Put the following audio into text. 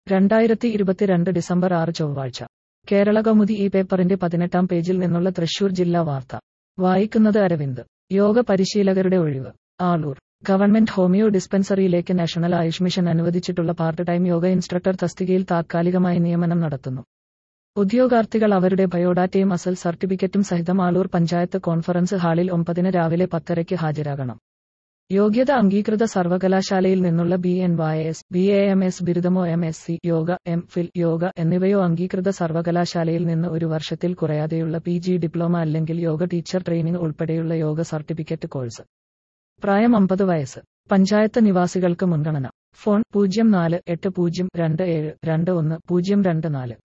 രണ്ടായിരത്തി ഇരുപത്തിരണ്ട് ഡിസംബർ ആറ് ചൊവ്വാഴ്ച കേരള കൗമുദി ഈ പേപ്പറിന്റെ പതിനെട്ടാം പേജിൽ നിന്നുള്ള തൃശൂർ ജില്ലാ വാർത്ത വായിക്കുന്നത് അരവിന്ദ് യോഗ പരിശീലകരുടെ ഒഴിവ് ആളൂർ ഗവൺമെന്റ് ഹോമിയോ ഡിസ്പെൻസറിയിലേക്ക് നാഷണൽ ആയുഷ് മിഷൻ അനുവദിച്ചിട്ടുള്ള പാർട്ട് ടൈം യോഗ ഇൻസ്ട്രക്ടർ തസ്തികയിൽ താത്കാലികമായി നിയമനം നടത്തുന്നു ഉദ്യോഗാർത്ഥികൾ അവരുടെ ബയോഡാറ്റയും അസൽ സർട്ടിഫിക്കറ്റും സഹിതം ആളൂർ പഞ്ചായത്ത് കോൺഫറൻസ് ഹാളിൽ ഒമ്പതിന് രാവിലെ പത്തരയ്ക്ക് ഹാജരാകണം യോഗ്യത അംഗീകൃത സർവകലാശാലയിൽ നിന്നുള്ള B N Y S B A M S ബിരുദമോ M S C yoga M phil yoga എന്നിവയോ അംഗീകൃത സർവകലാശാലയിൽ നിന്ന് ഒരു വർഷത്തിൽ കുറയാതെയുള്ള പി ജി ഡിപ്ലോമ അല്ലെങ്കിൽ യോഗ ടീച്ചർ ട്രെയിനിംഗ് ഉൾപ്പെടെയുള്ള യോഗ സർട്ടിഫിക്കറ്റ് കോഴ്സ് പ്രായം അമ്പത് വയസ്സ് പഞ്ചായത്ത് നിവാസികൾക്ക് മുൻഗണന ഫോൺ പൂജ്യം നാല് എട്ട് പൂജ്യം രണ്ട് ഏഴ് രണ്ട് ഒന്ന് പൂജ്യം രണ്ട് നാല്